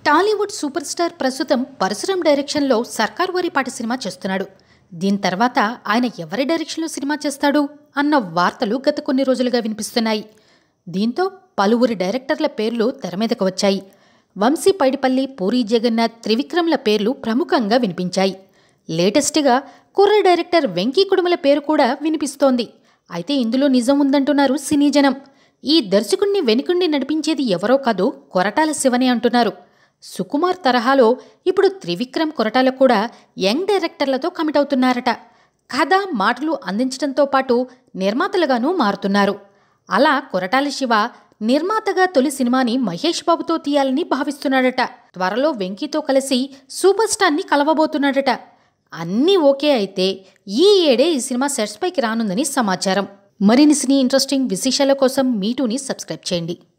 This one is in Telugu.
టాలీవుడ్ సూపర్ స్టార్ ప్రస్తుతం పరశురాం డైరెక్షన్లో సర్కార్ వారిపాటి సినిమా చేస్తున్నాడు దీని తర్వాత ఆయన ఎవరి డైరెక్షన్లో సినిమా చేస్తాడు అన్న వార్తలు గత కొన్ని రోజులుగా వినిపిస్తున్నాయి దీంతో పలువురు డైరెక్టర్ల పేర్లు తెర మీదకు వచ్చాయి వంశీ పైడిపల్లి పూరి జగన్నాథ్ త్రివిక్రమ్ల పేర్లు ప్రముఖంగా వినిపించాయి లేటెస్ట్గా కుర్ర డైరెక్టర్ వెంకీ కుడుమల పేరు కూడా వినిపిస్తోంది అయితే ఇందులో నిజం ఉందంటున్నారు సినీ జనం ఈ దర్శకుణ్ణి వెనుకుండి నడిపించేది ఎవరో కాదు కొరటాల శివనే అంటున్నారు సుకుమార్ తరహాలో ఇప్పుడు త్రివిక్రమ్ కొరటాల కూడా యంగ్ డైరెక్టర్లతో కమిట్ అవుతున్నారట కథ మాటలు అందించడంతో పాటు నిర్మాతలుగానూ మారుతున్నారు అలా కొరటాల శివ నిర్మాతగా తొలి సినిమాని మహేష్ బాబుతో తీయాలని భావిస్తున్నాడట త్వరలో వెంకీతో కలిసి సూపర్ స్టార్ని కలవబోతున్నాడట అన్నీ ఓకే అయితే ఈ ఏడే ఈ సినిమా సెట్స్ పైకి రానుందని సమాచారం మరిన్ని సినీ ఇంట్రెస్టింగ్ విశేషాల కోసం మీటూని సబ్స్క్రైబ్ చేయండి